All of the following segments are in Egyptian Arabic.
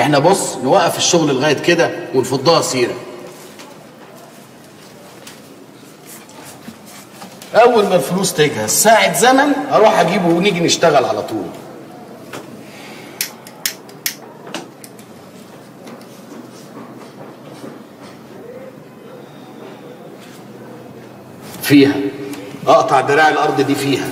احنا بص نوقف الشغل لغايه كده ونفضها سيره اول ما الفلوس تجهز ساعه زمن اروح اجيبه ونيجي نشتغل على طول فيها اقطع دراع الارض دي فيها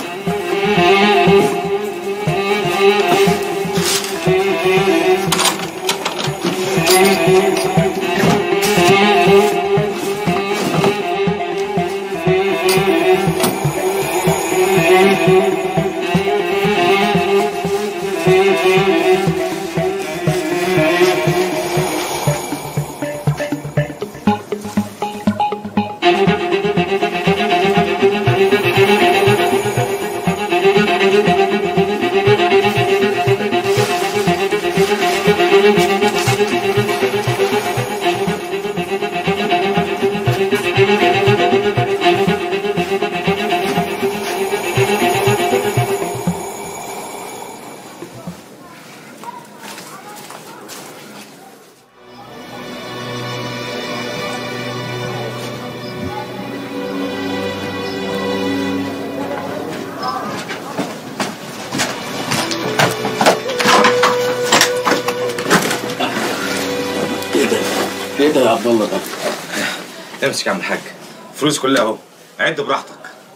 ايه ده؟ ايه ده يا عبد الله ده؟ امسك يا عم الحاج فلوس كلها اهو عد براحتك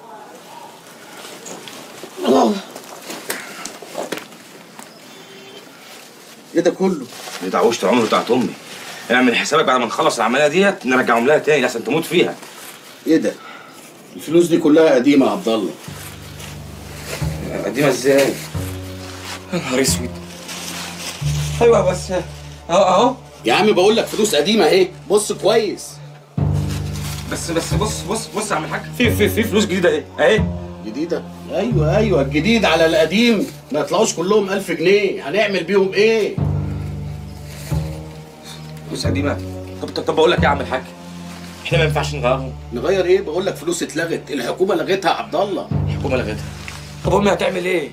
ايه ده كله؟ دي تعوشت عمر بتاعت امي اعمل حسابك بعد ما نخلص العمليه ديت نرجعهم لها تاني لحسن تموت فيها ايه ده؟ الفلوس دي كلها قديمه يا عبد الله قديمه ازاي؟ يا نهار اسود ايوه بس اهو اهو يا عم بقول لك فلوس قديمه اهي بص كويس بس بس بص بص بص يا عم الحاج في في في فلوس جديده ايه اهي جديده ايوه ايوه الجديد على القديم ما يطلعوش كلهم 1000 جنيه هنعمل بيهم ايه؟ فلوس قديمه طب طب طب بقول لك إيه يا عم الحاج احنا ما ينفعش نغيرهم نغير ايه؟ بقول لك فلوس اتلغت الحكومه لغتها يا عبد الله الحكومه لغتها طب امي هتعمل ايه؟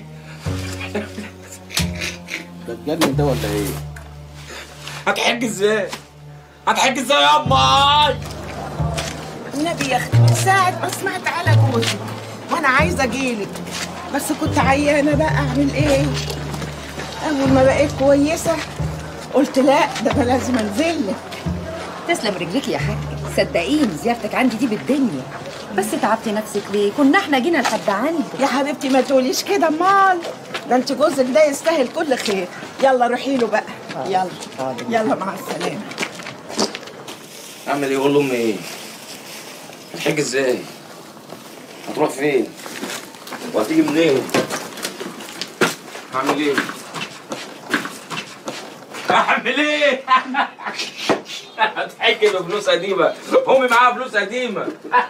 ده اتجنن ده ولا ايه؟ هتحج ازاي؟ هتحج ازاي يا امي؟ النبي يا اختي من ساعة ما سمعت على جوزك وانا عايزة اجيلك بس كنت عيانة بقى اعمل ايه؟ اول ما بقيت كويسة قلت لا ده انا لازم انزلك تسلم رجليك يا حاج صدقيني زيارتك عندي دي بالدنيا بس تعبتي نفسك ليه كنا احنا جينا لحد عندك يا حبيبتي ما تقوليش كده امال ده انت جوزك ده يستاهل كل خير يلا روحي له بقى يلا يلا مع السلامة اعمل ايه اقول لامي ايه؟ هتحج ازاي؟ هتروح فين؟ وهتيجي منين؟ هعمل ايه؟ هعمل ايه؟ هتحج بفلوس قديمة امي معاها فلوس قديمة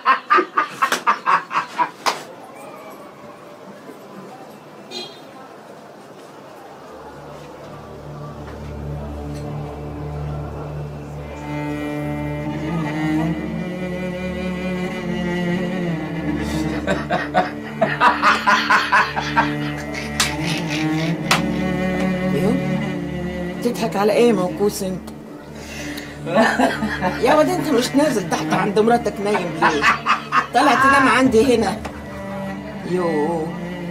يو تضحك على ايه موكوس انت يا واد انت مش نازل تحت عند مراتك نايم ليه طلع تنام عندي هنا يو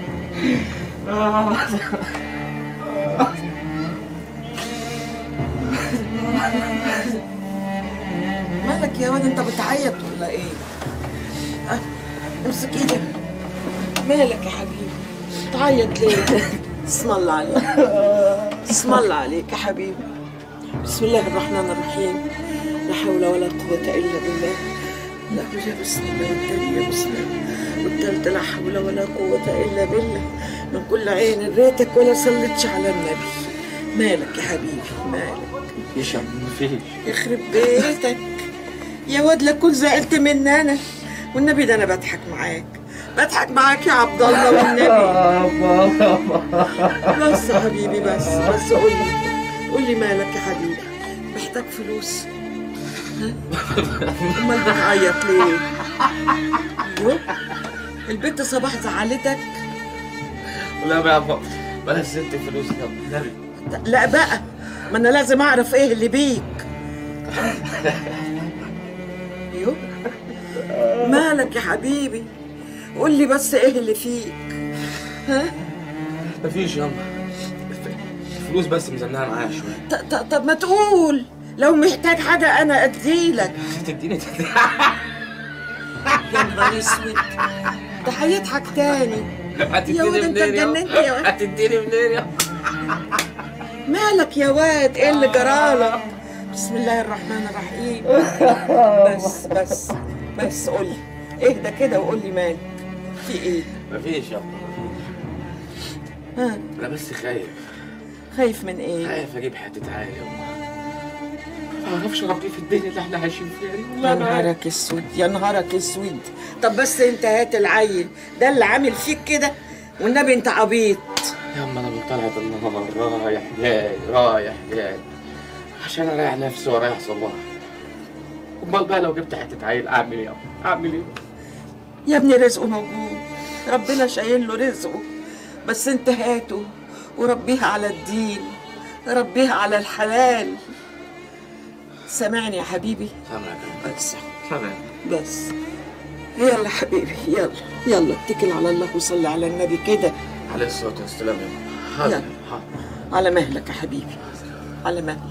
مالك يا واد انت بتعيط ولا ايه أه، امسك ايدك مالك يا حبيبي تعيط ليه اسم الله عليك اسم الله عليك يا حبيبي بسم الله الرحمن الرحيم لا حول ولا قوة إلا بالله لا يا بسم الله والتانية بسم الله والتالتة لا حول ولا قوة إلا بالله من كل عين ريتك ولا صليتش على النبي مالك يا حبيبي مالك مفيش يا عم مفيش يخرب بيتك يا واد لا كنت زعلت مني انا والنبي ده انا بضحك معاك بضحك معاك يا عبد الله والنبي بس يا حبيبي بس بس قول لي قول لي مالك يا حبيبي محتاج فلوس ها؟ امال بتعيط ليه؟ يو، البنت صباح زعلتك لا بقى بلاش ست فلوس يا النبي لا بقى ما انا لازم اعرف ايه اللي بيك يو مالك يا حبيبي قول لي بس ايه اللي فيك ها مفيش ياما فلوس بس مزنقه معايا شويه ط- ط- طب ما تقول لو محتاج حاجة أنا أديلك تديني تديني يا نهار اسود ده هيضحك تاني هتديني يا ولد انت منين ياما؟ اتجننت يا ولد. هتديني منين يا مالك يا واد ايه اللي جرالك بسم الله الرحمن الرحيم بس بس بس قول لي اهدى كده وقول لي مالك في ايه مفيش ياما ها انا بس خايف خايف من ايه خايف اجيب حته عالي ياما ما اعرفش اربيه في الدنيا اللي احنا عايشين فيها دي والله يا انا عارف نهارك اسود يا نهارك اسود طب بس انت هات العيل ده اللي عامل فيك كده والنبي انت عبيط ياما انا من طلعت النهار رايح جاي رايح جاي عشان اريح نفسي واريح صباح امال بقى لو جبت حته عيل اعمل ايه ياما؟ اعمل ايه؟ يا ابني رزقه موجود ربنا شايل له رزقه بس انت هاته وربيها على الدين ربيها على الحلال سامعني يا حبيبي سامعك بس سامعك بس يلا حبيبي يلا يلا اتكل على الله وصلي على النبي كده عليه الصلاه والسلام ياما حاضر يلا. حاضر على مهلك يا حبيبي على مهلك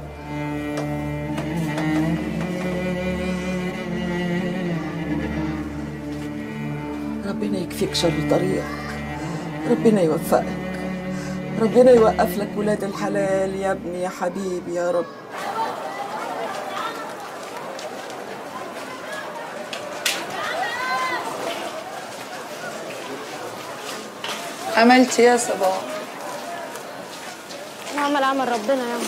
ربنا يكفيك شر طريقك ربنا يوفقك ربنا يوقف لك ولاد الحلال يا ابني يا حبيبي يا رب عملت يا صباح نعمل عمل ربنا يا عم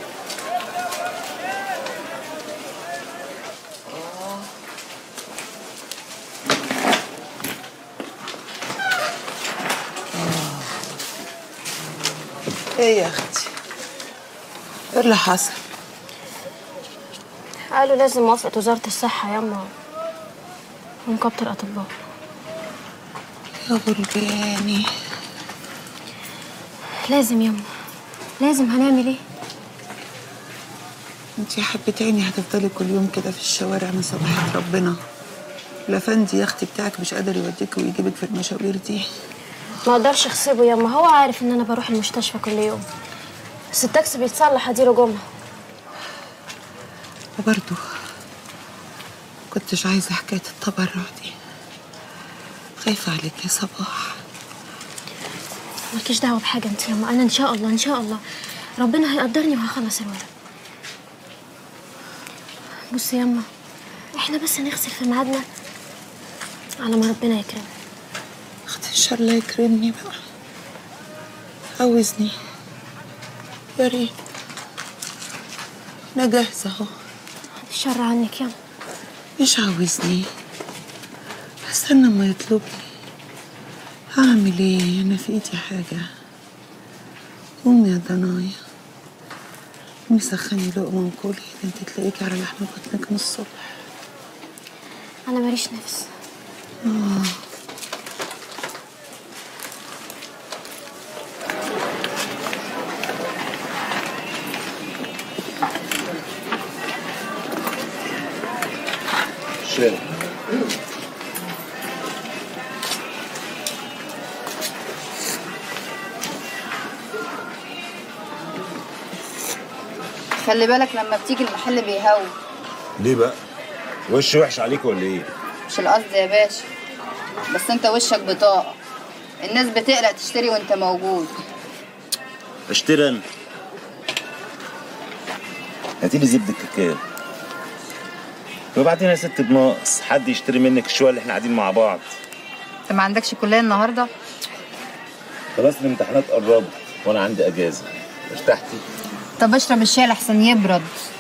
ايه يا اختي ايه اللي حصل قالوا لازم موافقة وزارة الصحة ياما ونقابة الأطباء يا غلباني لازم ياما لازم هنعمل ايه انت يا حبة عيني هتفضلي كل يوم كده في الشوارع من صباحة ربنا الافندي يا اختي بتاعك مش قادر يوديك ويجيبك في المشاوير دي ما اقدرش اغصبه ياما هو عارف ان انا بروح المستشفى كل يوم بس التاكسي بيتصلح اديله جمعة وبرضه كنتش عايزة حكاية التبرع دي خايفة عليك يا صباح مالكيش دعوة بحاجة انت ياما انا ان شاء الله ان شاء الله ربنا هيقدرني وهخلص الورق بصي ياما احنا بس نغسل في ميعادنا على ما ربنا يكرمنا اختي ان شاء الله يكرمني بقى عاوزني يا ريت انا جاهزة اهو الشر عنك ياما مش عاوزني استنى ما يطلبني هعمل ايه انا في ايدي حاجة قومي يا ضنايا قومي سخني لقمة وكلي ده انت تلاقيكي على لحم بطنك من الصبح انا ماليش نفس شارع خلي بالك لما بتيجي المحل بيهوي ليه بقى؟ وش وحش عليك ولا ايه؟ مش القصد يا باشا بس انت وشك بطاقة الناس بتقلق تشتري وانت موجود اشتري انا هاتي لي زبده الكاكاو وبعدين يا ست بناقص حد يشتري منك الشويه اللي احنا قاعدين مع بعض انت ما عندكش كلية النهاردة خلاص الامتحانات قربت وانا عندي اجازه ارتحتي طب اشرب الشاي لحسن يبرد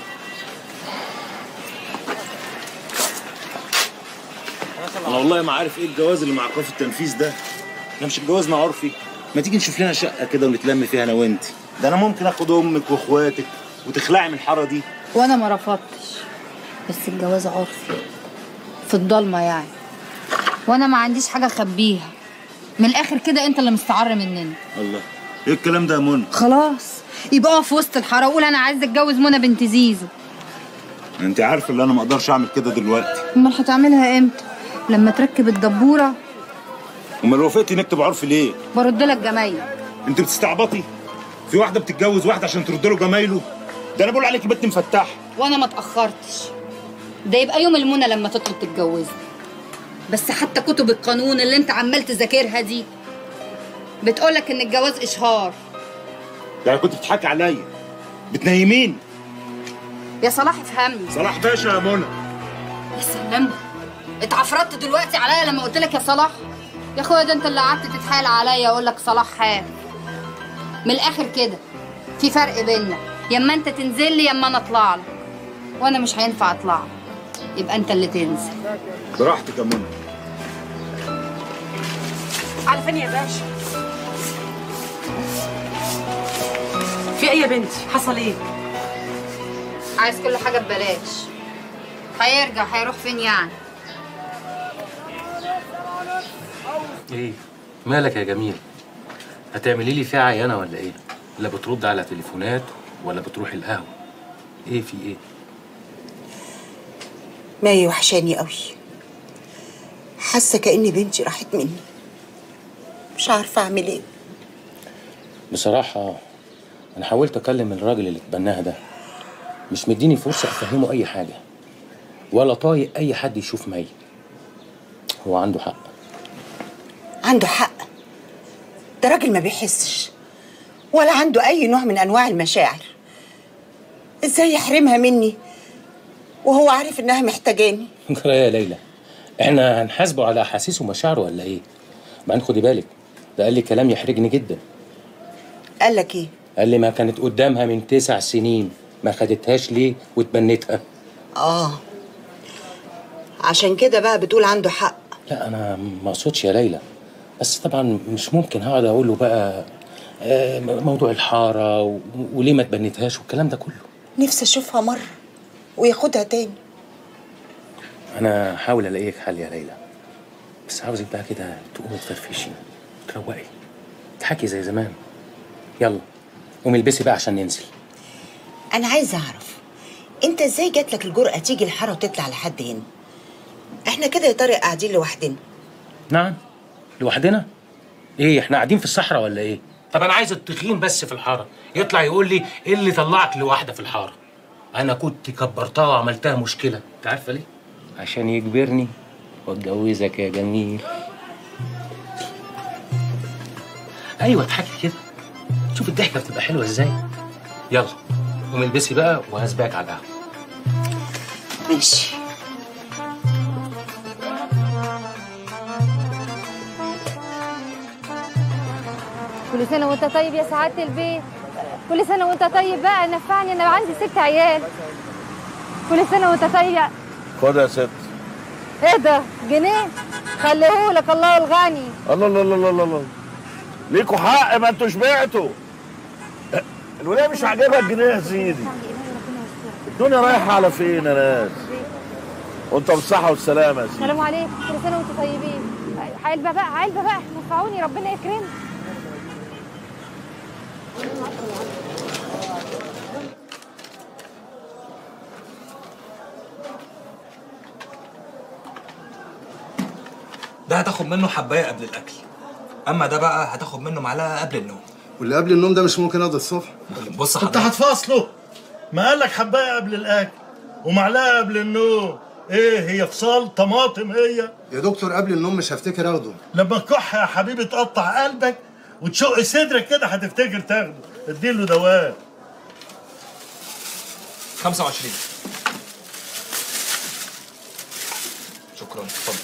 انا والله ما عارف ايه الجواز اللي مع ايقاف التنفيذ ده احنا مش اتجوزنا عرفي ما تيجي نشوف لنا شقه كده ونتلم فيها انا وانت ده انا ممكن اخد امك واخواتك وتخلعي من الحاره دي وانا ما رفضتش بس الجواز عرفي في الضلمة يعني وانا ما عنديش حاجة اخبيها من الاخر كده انت اللي مستعر مننا الله ايه الكلام ده يا منى خلاص يبقى اقف في وسط الحاره وقول انا عايزه اتجوز منى بنت زيزو انت عارفه ان انا ما اقدرش اعمل كده دلوقتي امال هتعملها امتى لما تركب الدبوره امال وافقتي نكتب عرف ليه برد لك جمايل انت بتستعبطي في واحده بتتجوز واحده عشان ترد له جمايله ده انا بقول عليكي بنت مفتاح وانا ما اتاخرتش ده يبقى يوم المنى لما تطلب تتجوزني بس حتى كتب القانون اللي انت عمال تذاكرها دي بتقولك ان الجواز اشهار يعني كنت بتضحكي عليا بتنيمين يا صلاح افهمني صلاح باشا يا منى يا سلام اتعفرت دلوقتي عليا لما قلت لك يا صلاح يا اخويا ده انت اللي قعدت تتحايل عليا اقول لك صلاح حاف من الاخر كده في فرق بيننا يا اما انت تنزل لي يا اما انا اطلع لك وانا مش هينفع اطلع لك يبقى انت اللي تنزل براحتك يا منى على فين يا باشا في ايه يا بنتي حصل ايه عايز كل حاجه ببلاش هيرجع هيروح فين يعني ايه مالك يا جميل هتعملي لي فيها عيانه ولا ايه لا بترد على تليفونات ولا بتروح القهوه ايه في ايه ماي وحشاني قوي حاسه كأن بنتي راحت مني مش عارفه اعمل ايه بصراحه انا حاولت اكلم الراجل اللي اتبناها ده مش مديني فرصه افهمه اي حاجه ولا طايق اي حد يشوف مي هو عنده حق عنده حق ده راجل ما بيحسش ولا عنده اي نوع من انواع المشاعر ازاي يحرمها مني وهو عارف انها محتاجاني جرى يا ليلى احنا هنحاسبه على احاسيسه ومشاعره ولا ايه بعدين خدي بالك ده قال لي كلام يحرجني جدا قال لك ايه قال لي ما كانت قدامها من تسع سنين ما خدتهاش ليه واتبنتها اه عشان كده بقى بتقول عنده حق لا انا ما اقصدش يا ليلى بس طبعا مش ممكن هقعد اقول له بقى آه، موضوع الحاره و- وليه ما تبنتهاش والكلام ده كله نفسي اشوفها مره وياخدها تاني انا هحاول الاقي لك حل يا ليلى بس عاوزك بقى كده تقومي تفرفشي تروقي تحكي زي زمان يلا قومي البسي بقى عشان ننزل انا عايزه اعرف انت ازاي جات لك الجرأه تيجي الحاره وتطلع لحد هنا احنا كده يا طارق قاعدين لوحدنا نعم لوحدنا ايه احنا قاعدين في الصحراء ولا ايه طب انا عايز التخين بس في الحاره يطلع يقول لي ايه اللي طلعك لوحده في الحاره انا كنت كبرتها وعملتها مشكله انت عارفه ليه عشان يجبرني واتجوزك يا جميل ايوه اضحكي كده شوف الضحكه بتبقى حلوه ازاي يلا قومي البسي بقى وهسبقك على القهوه ماشي كل سنة وانت طيب يا سعادة البيت كل سنة وانت طيب بقى نفعني انا عندي ست عيال كل سنة وانت طيب يا- خد يا ست ايه ده جنيه خليهولك الله الغني الله الله الله الله الله ليكوا حق ما انتوا شبعتوا الولايه مش عاجبها الجنيه يا سيدي الدنيا رايحه على فين يا ناس وانت بالصحه والسلامه يا سيدي السلام عليكم كل سنة وانتم طيبين علبة بقى علبة بقى نفعوني ربنا يكرمك ده هتاخد منه حبايه قبل الاكل اما ده بقى هتاخد منه معلقه قبل النوم واللي قبل النوم ده مش ممكن اقعد الصبح بص انت هتفاصله ما قالك حبايه قبل الاكل ومعلقه قبل النوم ايه هي فصال طماطم هي يا دكتور قبل النوم مش هفتكر اخده لما الكح يا حبيبي تقطع قلبك وتشق صدرك كده هتفتكر تاخده اديله دواء 25 شكرا اتفضل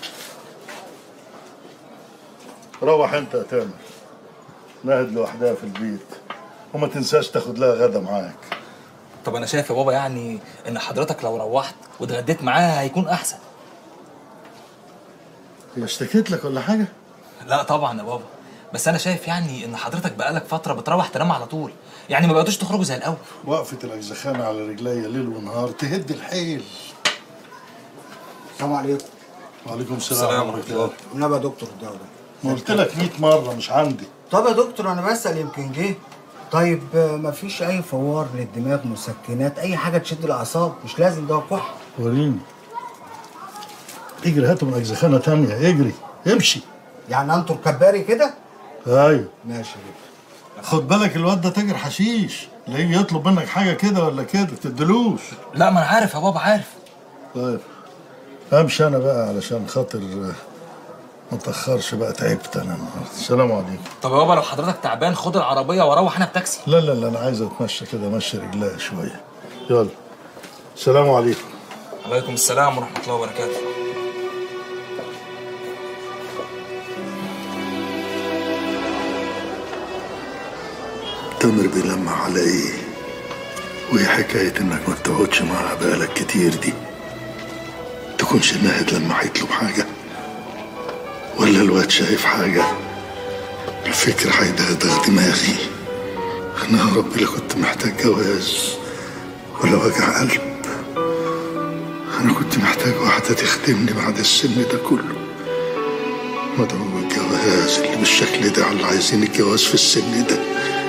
روح انت يا تامر نهد لوحدها في البيت وما تنساش تاخد لها غدا معاك طب انا شايف يا بابا يعني ان حضرتك لو روحت واتغديت معاها هيكون احسن هي اشتكيت لك ولا حاجه لا طبعا يا بابا بس انا شايف يعني ان حضرتك بقالك فتره بتروح تنام على طول يعني ما بقيتوش تخرجوا زي الاول وقفة الأجزخانة على رجليا ليل ونهار تهد الحيل السلام عليكم وعليكم السلام السلام ورحمة الله النبي يا دكتور الدواء ده ما قلت لك 100 مرة مش عندي طب يا دكتور انا بسال يمكن جه طيب آه، مفيش اي فوار للدماغ مسكنات اي حاجه تشد الاعصاب مش لازم دواء كح وريني اجري هاتوا من اجزخانه تانية اجري امشي يعني انتوا كباري كده ايوه ماشي يا دكتور خد بالك الواد ده تاجر حشيش لا يجي يطلب منك حاجه كده ولا كده تدلوش لا ما انا عارف يا بابا عارف طيب امشي انا بقى علشان خاطر آه، ما تاخرش بقى تعبت انا النهارده السلام عليكم طب يا بابا لو حضرتك تعبان خد العربيه واروح انا بتاكسي لا لا لا انا عايز اتمشى كده امشي رجليا شويه يلا السلام عليكم عليكم السلام ورحمه الله وبركاته تامر بيلمع على ايه وايه حكاية انك ما بتقعدش معاها بقالك كتير دي تكونش ناهد لما هيطلب حاجة ولا الواد شايف حاجة الفكر هيدغدغ دماغي انا يا ربي لا كنت محتاج جواز ولا وجع قلب انا كنت محتاج واحدة تخدمني بعد السن ده كله مدعو الجواز اللي بالشكل ده على اللي عايزين الجواز في السن ده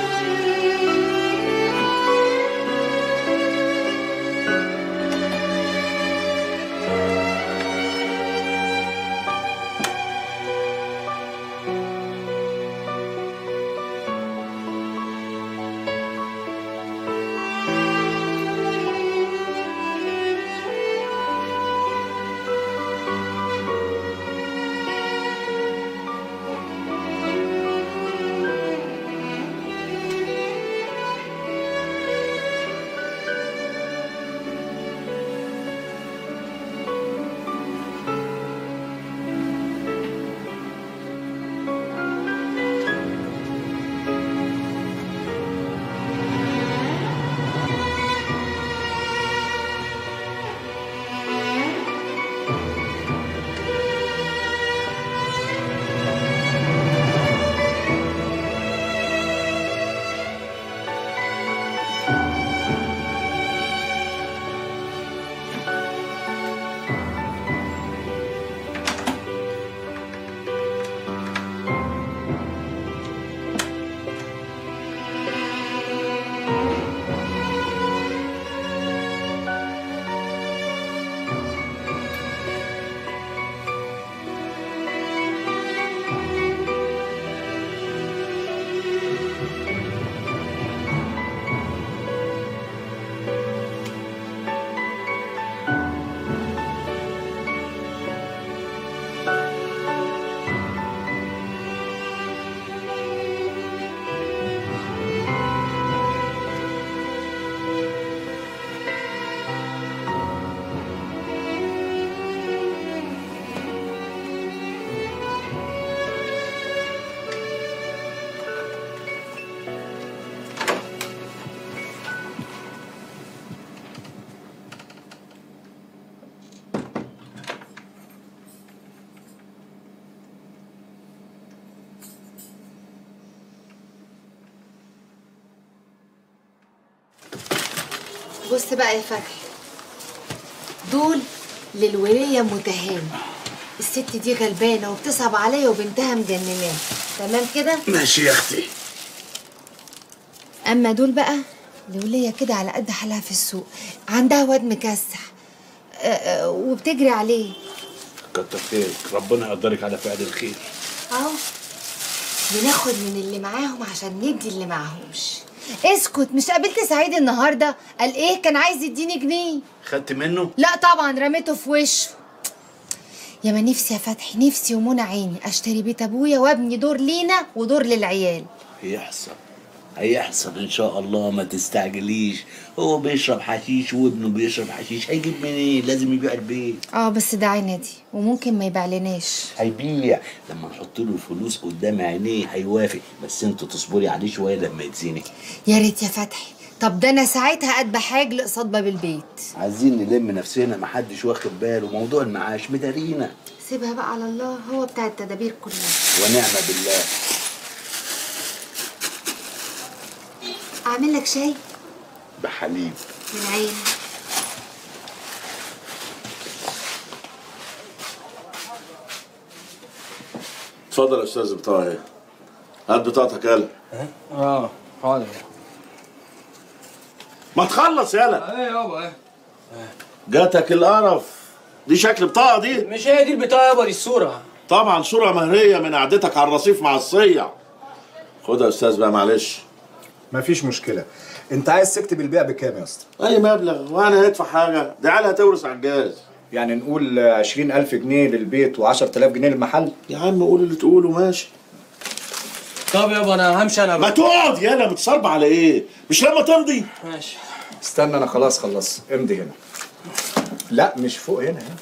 بص بقى يا فتحي دول للولية متهانة الست دي غلبانة وبتصعب عليا وبنتها مجنناه تمام كده؟ ماشي يا اختي أما دول بقى لولية كده على قد حالها في السوق عندها واد مكسح آه، آه، وبتجري عليه كتر خيرك ربنا يقدرك على فعل الخير اهو بناخد من اللي معاهم عشان ندي اللي معاهمش اسكت مش قابلت سعيد النهارده قال ايه كان عايز يديني جنيه خدت منه لا طبعا رميته في وشه يا ما نفسي يا فتحي نفسي ومنى عيني اشتري بيت ابويا وابني دور لينا ودور للعيال هيحصل هيحصل ان شاء الله ما تستعجليش هو بيشرب حشيش وابنه بيشرب حشيش هيجيب منين لازم يبيع البيت اه بس ده عينادي وممكن ما يبيعلناش هيبيع لما نحط له الفلوس قدام عينيه هيوافق بس انتوا تصبري عليه شويه لما يتزنق يا ريت يا فتحي طب ده انا ساعتها اتبع حاج قصاد باب البيت عايزين نلم نفسنا محدش واخد باله موضوع المعاش مدارينا سيبها بقى على الله هو بتاع التدابير كلها ونعم بالله اعمل لك شاي بحليب من عيني اتفضل يا استاذ بطاهر هات بطاقتك يلا اه حاضر ما تخلص يلا ايه يابا ايه جاتك القرف دي شكل بطاقه دي مش هي دي البطاقه يابا دي الصوره طبعا صوره مهريه من قعدتك على الرصيف مع الصيع خدها يا استاذ بقى معلش مفيش مشكله انت عايز تكتب البيع بكام يا اسطى اي مبلغ وانا هدفع حاجه دي عيال هتورث على الجاز يعني نقول 20000 جنيه للبيت و10000 جنيه للمحل يا عم قول اللي تقوله ماشي طب يابا انا همشي انا ما تقعد يلا متصرب على ايه مش لما تمضي ماشي استنى انا خلاص خلص امضي هنا لا مش فوق هنا هنا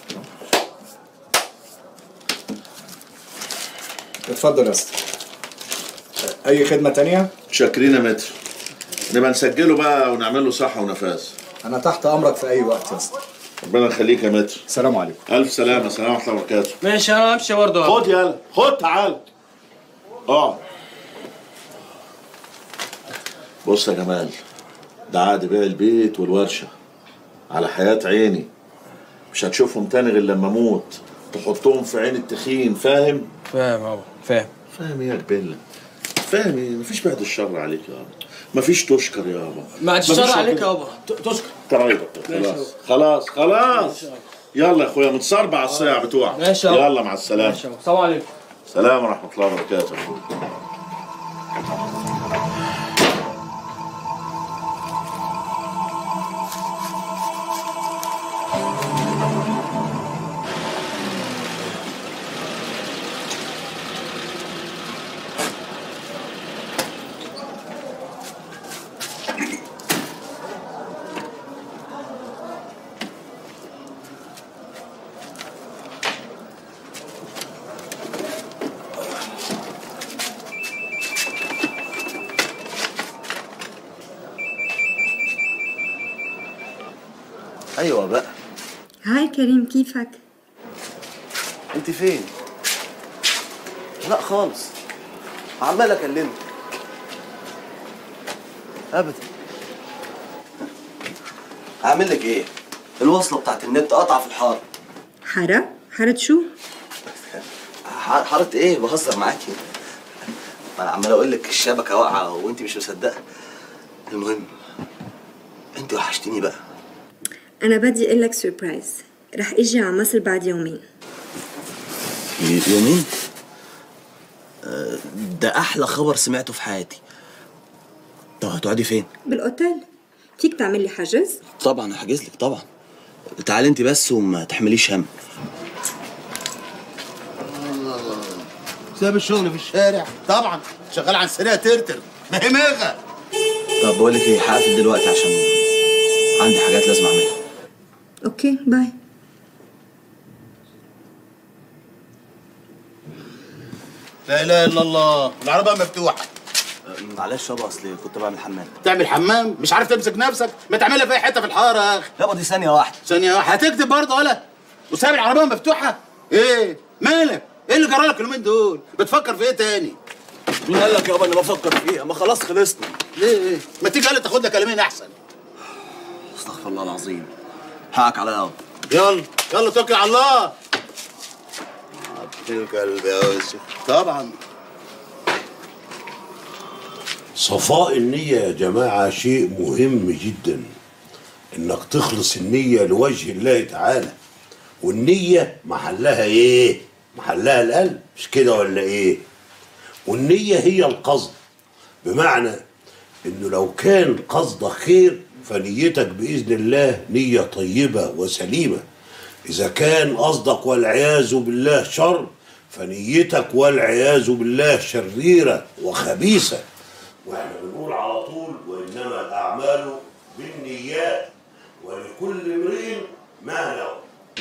اتفضل يا اسطى اي خدمه تانية شاكرين يا متر نبقى نسجله بقى ونعمل له صحه ونفاس انا تحت امرك في اي وقت يا اسطى ربنا يخليك يا متر سلام عليكم الف سلامه سلام ورحمه الله وبركاته ماشي انا همشي برضه خد يلا خد تعال اقعد بص يا جمال ده عقد بيع البيت والورشه على حياه عيني مش هتشوفهم تاني غير لما اموت تحطهم في عين التخين فاهم فاهم يابا فاهم فاهم ايه يا جبله فاهم ايه مفيش بعد الشر عليك يابا مفيش تشكر يابا بعد مفيش الشر عليك ربنا- يابا ت- تشكر طيب ماشي خلاص خلاص خلاص يلا يا اخويا متصربع على الصيع بتوعك ماشي يابا. يلا مع السلامه ماشي يابا السلام عليكم سلام ورحمه الله وبركاته ايوه بقى هاي كريم كيفك؟ انت فين لا خالص عمال اكلمك ابدا هعمل لك ايه الوصله بتاعت النت قطع في الحاره حارة؟ حارة شو؟ ح- حاره ايه بهزر معاكي ما انا عمال اقول لك الشبكه واقعه وانت مش مصدقه المهم انت وحشتيني بقى أنا بدي أقول لك سربرايز رح إجي على مصر بعد يومين يومين آه، ده احلى خبر سمعته في حياتي طب هتقعدي فين بالأوتيل فيك تعمل لي حجز؟ طبعا هحجز لك طبعا تعالي انت بس وما تحمليش هم ساب الشغل في الشارع طبعا شغال على السريع ترتر ما هي مغة طب بقول لك ايه هقفل دلوقتي عشان عندي حاجات لازم اعملها أوكي باي لا اله الا الله العربية مفتوحة معلش يابا اصل كنت بعمل حمام تعمل حمام مش عارف تمسك نفسك ما تعملها في اي حته في الحاره يا اخي يابا دي ثانيه واحده ثانيه واحده هتكتب برضه ولا وسايب العربيه مفتوحه ايه مالك ايه اللي جرالك اليومين دول بتفكر في ايه تاني مين قال لك يابا اني بفكر فيها ما خلاص خلصنا ليه ايه ما تيجي قال تاخد لك كلامين احسن استغفر الله العظيم حقك عليا يابا يلا يلا توكل على الله عبد القلب يا يوسف طبعا صفاء النية يا جماعة شيء مهم جدا انك تخلص النية لوجه الله تعالى والنية محلها ايه محلها القلب مش كده ولا ايه والنية هي القصد بمعنى انه لو كان قصدك خير فنيتك باذن الله نية طيبة وسليمة اذا كان قصدك والعياذ بالله شر فنيتك والعياذ بالله شريرة وخبيثة واحنا بنقول على طول وانما الاعمال بالنيات ولكل امرئ ما نوى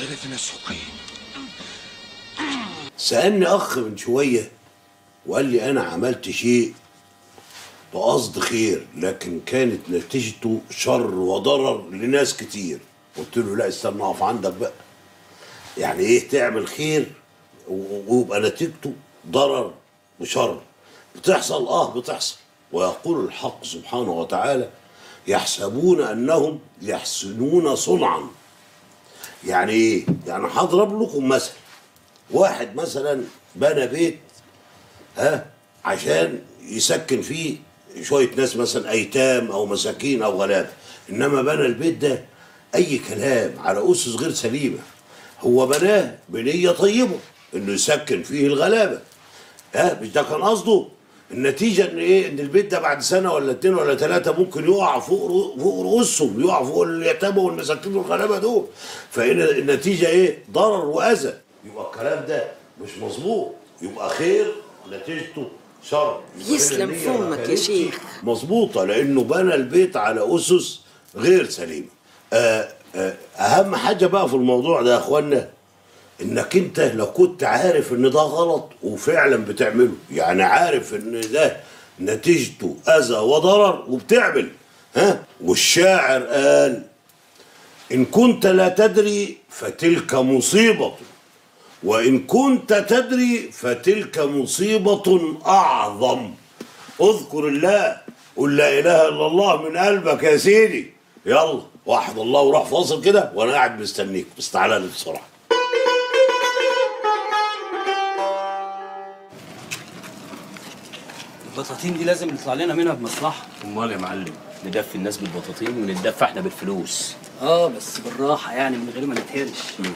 سالني اخ من شويه وقال لي انا عملت شيء بقصد خير لكن كانت نتيجته شر وضرر لناس كتير قلت له لا استنى اقف عندك بقى يعني ايه تعمل خير و- ويبقى نتيجته ضرر وشر بتحصل اه بتحصل ويقول الحق سبحانه وتعالى يحسبون انهم يحسنون صنعا يعني ايه يعني هضرب لكم مثل واحد مثلا بنى بيت ها عشان يسكن فيه شويه ناس مثلا ايتام او مساكين او غلابه انما بنى البيت ده اي كلام على اسس غير سليمه هو بناه بنيه طيبه انه يسكن فيه الغلابه ها مش ده كان قصده النتيجه ان ايه ان البيت ده بعد سنه ولا اتنين ولا ثلاثه ممكن يقع فوق رو- فوق رؤوسهم يقع فوق اليتامى والمساكين والغلابه دول فهنا النتيجه ايه ضرر واذى يبقى الكلام ده مش مظبوط يبقى خير نتيجته شر يبقى هنا يسلم النية ما فمك يا كانتش شيخ. مظبوطه لانه بنى البيت على اسس غير سليمه آه آه اهم حاجه بقى في الموضوع ده يا اخوانا انك انت لو كنت عارف ان ده غلط وفعلا بتعمله يعني عارف ان ده نتيجته اذى وضرر وبتعمل ها والشاعر قال ان كنت لا تدري فتلك مصيبه وان كنت تدري فتلك مصيبه اعظم اذكر الله قل لا اله الا الله من قلبك يا سيدي يلا واحد الله وروح فاصل كده وانا قاعد مستنيك بس تعالى لي بسرعه البطاطين دي لازم يطلع لنا منها بمصلحه امال يا معلم ندفي الناس بالبطاطين وندفع احنا بالفلوس اه بس بالراحه يعني من غير ما نتهرش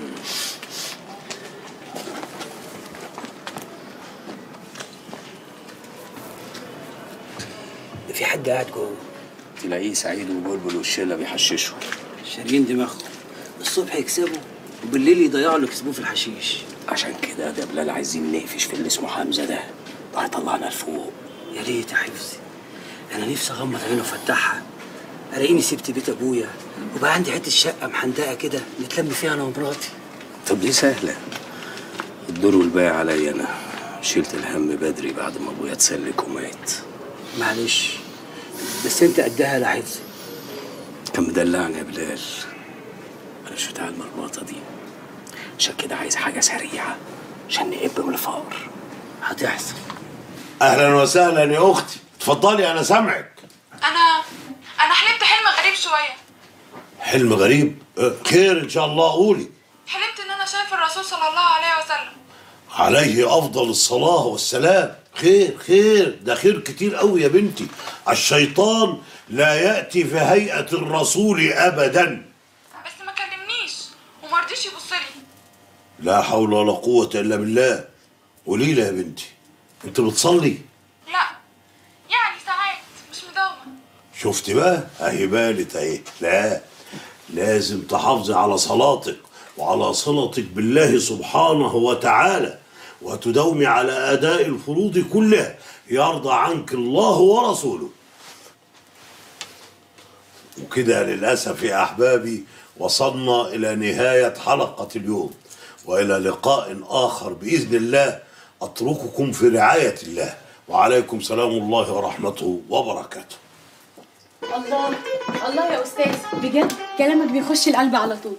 ده في حد قاعد جوه تلاقيه سعيد وبلبل والشله بيحششوا شاريين دماغهم الصبح يكسبوا وبالليل يضيعوا اللي كسبوه في الحشيش عشان كده ده بلال عايزين نقفش في اللي اسمه حمزه ده ده هيطلعنا لفوق يا ريت يا حفظي انا نفسي اغمض عيني وافتحها الاقيني سبت بيت ابويا وبقى عندي حته شقه محندقه كده نتلم فيها انا ومراتي طب دي سهله الدور والباقي عليا انا شلت الهم بدري بعد ما ابويا اتسلك ومات معلش بس انت قدها لا حفظي كان مدلعني يا بلال انا مش بتاع المرمطه دي عشان كده عايز حاجه سريعه عشان نقب من الفقر هتحصل اهلا وسهلا يا اختي اتفضلي انا سامعك انا انا حلمت حلم غريب شويه حلم غريب اه، خير ان شاء الله قولي حلمت ان انا شايف الرسول صلى الله عليه وسلم عليه افضل الصلاه والسلام خير خير ده خير كتير قوي يا بنتي الشيطان لا ياتي في هيئه الرسول ابدا بس ما كلمنيش وما رضيش يبص لي لا حول ولا قوه الا بالله قولي لي يا بنتي انت بتصلي لا يعني ساعات مش مداومه شفت بقى اهي بانت اهي لا لازم تحافظي على صلاتك وعلى صلتك بالله سبحانه وتعالى وتداومي على اداء الفروض كلها يرضى عنك الله ورسوله وكده للاسف يا احبابي وصلنا الى نهايه حلقه اليوم والى لقاء اخر باذن الله اترككم في رعايه الله وعليكم سلام الله ورحمته وبركاته الله الله يا استاذ بجد كلامك بيخش القلب على طول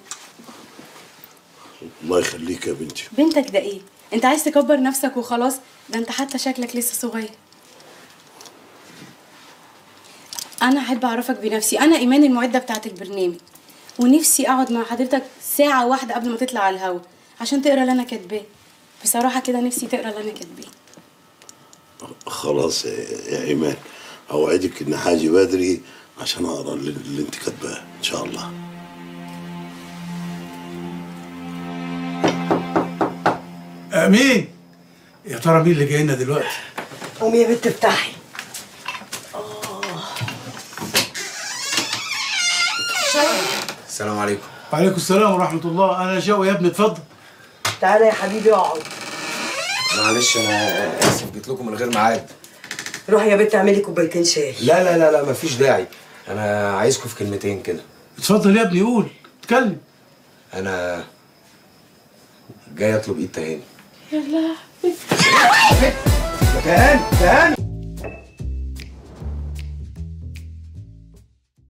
الله يخليك يا بنتي بنتك ده ايه انت عايز تكبر نفسك وخلاص ده انت حتى شكلك لسه صغير انا احب اعرفك بنفسي انا ايمان المعده بتاعه البرنامج ونفسي اقعد مع حضرتك ساعه واحده قبل ما تطلع على الهوا عشان تقرا اللي انا كاتباه بصراحه كده نفسي تقرا اللي انا كاتباه خلاص يا يا ايمان اوعدك ان حاجه بدري عشان اقرا اللي, اللي انت كاتباه ان شاء الله امين يا ترى مين اللي جاي لنا دلوقتي قومي يا بنت افتحي السلام عليكم وعليكم السلام ورحمه الله انا جو يا ابني اتفضل تعالى يا حبيبي اقعد معلش انا اسف جيت لكم من غير ميعاد روحي يا بنت اعملي كوبايتين شاي لا لا لا لا مفيش داعي انا عايزكم في كلمتين كده اتفضل يا ابني قول اتكلم انا جاي اطلب ايد تهاني يا لهوي تهاني تهاني